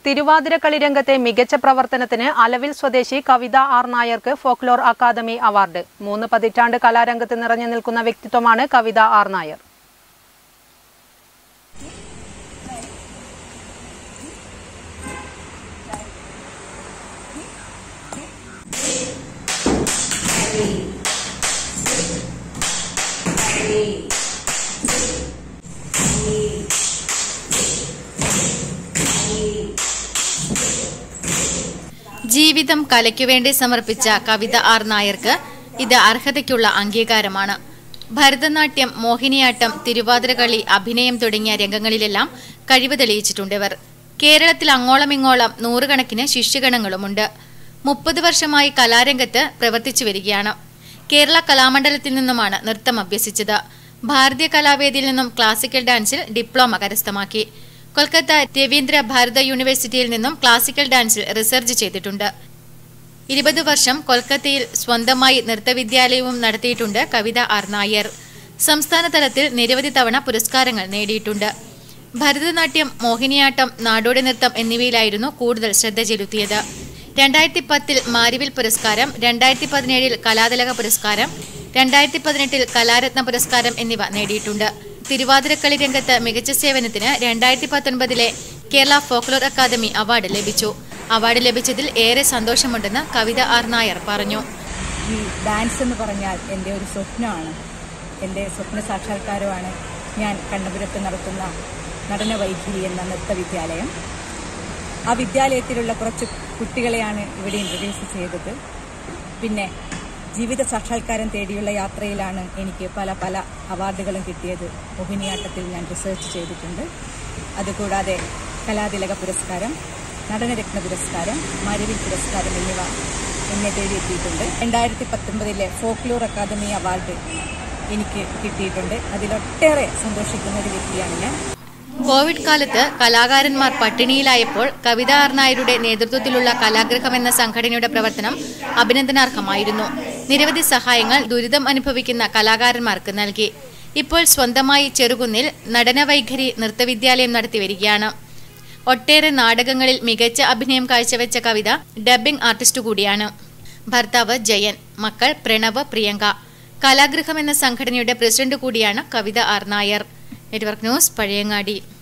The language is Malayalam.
തിരുവാതിരക്കളി രംഗത്തെ മികച്ച പ്രവർത്തനത്തിന് അലവിൽ സ്വദേശി കവിത ആർ നായർക്ക് ഫോക്ലോർ അക്കാദമി അവാർഡ് മൂന്ന് പതിറ്റാണ്ട് കലാരംഗത്ത് നിറഞ്ഞു നിൽക്കുന്ന വ്യക്തിത്വമാണ് കവിത ആർ നായർ ജീവിതം കലയ്ക്കു വേണ്ടി സമർപ്പിച്ച കവിത ആർ നായർക്ക് ഇത് അർഹതയ്ക്കുള്ള അംഗീകാരമാണ് ഭരതനാട്യം മോഹിനിയാട്ടം തിരുവാതിരകളി അഭിനയം തുടങ്ങിയ രംഗങ്ങളിലെല്ലാം കഴിവ് തെളിയിച്ചിട്ടുണ്ട് ഇവർ കേരളത്തിൽ അങ്ങോളമിങ്ങോളം നൂറുകണക്കിന് ശിഷ്യഗണങ്ങളുമുണ്ട് മുപ്പത് വർഷമായി കലാരംഗത്ത് പ്രവർത്തിച്ചു വരികയാണ് കേരള കലാമണ്ഡലത്തിൽ നിന്നുമാണ് നൃത്തം അഭ്യസിച്ചത് ഭാരതീയ കലാവേദിയിൽ നിന്നും ക്ലാസിക്കൽ ഡാൻസിൽ ഡിപ്ലോമ കരസ്ഥമാക്കി കൊൽക്കത്ത രവീന്ദ്ര ഭാരത യൂണിവേഴ്സിറ്റിയിൽ നിന്നും ക്ലാസിക്കൽ ഡാൻസിൽ റിസർച്ച് ചെയ്തിട്ടുണ്ട് ഇരുപത് വർഷം കൊൽക്കത്തയിൽ സ്വന്തമായി നൃത്തവിദ്യാലയവും നടത്തിയിട്ടുണ്ട് കവിത ആർ നായർ സംസ്ഥാന തലത്തിൽ നിരവധി തവണ പുരസ്കാരങ്ങൾ നേടിയിട്ടുണ്ട് ഭരതനാട്യം മോഹിനിയാട്ടം നാടോടി നൃത്തം എന്നിവയിലായിരുന്നു കൂടുതൽ ശ്രദ്ധ ചെലുത്തിയത് രണ്ടായിരത്തി പത്തിൽ മാരിവിൽ പുരസ്കാരം രണ്ടായിരത്തി പതിനേഴിൽ കലാതിലക പുരസ്കാരം രണ്ടായിരത്തി പതിനെട്ടിൽ കലാരത്ന പുരസ്കാരം എന്നിവ നേടിയിട്ടുണ്ട് തിരുവാതിരക്കളി രംഗത്ത് മികച്ച സേവനത്തിന് രണ്ടായിരത്തി പത്തൊൻപതിലെ കേരള ഫോക്ലോർ അക്കാദമി അവാർഡ് ലഭിച്ചു അവാർഡ് ലഭിച്ചതിൽ ഏറെ സന്തോഷമുണ്ടെന്ന് കവിത ആർ നായർ പറഞ്ഞു ഈ ഡാൻസ് എന്ന് പറഞ്ഞാൽ എൻ്റെ ഒരു സ്വപ്നമാണ് എൻ്റെ സ്വപ്ന സാക്ഷാത്കാരമാണ് ഞാൻ കണ്ണപുരത്ത് നടത്തുന്ന നടന വൈഖരി എന്ന നൃത്ത വിദ്യാലയം ആ വിദ്യാലയത്തിലുള്ള കുറച്ച് കുട്ടികളെയാണ് ഇവിടെ ഇൻട്രൊഡ്യൂസ് ചെയ്തത് പിന്നെ ജീവിത സാക്ഷാത്കാരം തേടിയുള്ള യാത്രയിലാണ് എനിക്ക് പല പല അവാർഡുകളും കിട്ടിയത് മോഹിനിയാട്ടത്തിൽ ഞാൻ റിസർച്ച് ചെയ്തിട്ടുണ്ട് അതുകൂടാതെ കലാതിലക പുരസ്കാരം നടനരത്ന പുരസ്കാരം മരവിൽ പുരസ്കാരം എന്നിവ എന്നെ തേടിയെത്തിയിട്ടുണ്ട് രണ്ടായിരത്തി പത്തൊമ്പതിലെ ഫോക്ലോർ അക്കാദമി അവാർഡ് എനിക്ക് കിട്ടിയിട്ടുണ്ട് അതിലൊട്ടേറെ സന്തോഷിക്കുന്ന ഒരു വ്യക്തിയാണ് ഞാൻ കോവിഡ് കാലത്ത് കലാകാരന്മാർ പട്ടിണിയിലായപ്പോൾ കവിത ആർ നായരുടെ നേതൃത്വത്തിലുള്ള കലാഗ്രഹം എന്ന സംഘടനയുടെ പ്രവർത്തനം അഭിനന്ദനാർഹമായിരുന്നു നിരവധി സഹായങ്ങൾ ദുരിതം അനുഭവിക്കുന്ന കലാകാരന്മാർക്ക് നൽകി ഇപ്പോൾ സ്വന്തമായി ചെറുകുന്നിൽ നടനവൈഖരി നൃത്തവിദ്യാലയം നടത്തി വരികയാണ് ഒട്ടേറെ നാടകങ്ങളിൽ മികച്ച അഭിനയം കാഴ്ചവെച്ച കവിത ഡബ്ബിംഗ് ആർട്ടിസ്റ്റ് കൂടിയാണ് ഭർത്താവ് ജയൻ മക്കൾ പ്രണവ് പ്രിയങ്ക കലാഗൃഹം എന്ന സംഘടനയുടെ പ്രസിഡന്റ് കൂടിയാണ് Kavitha R Nair network news Pazhayangadi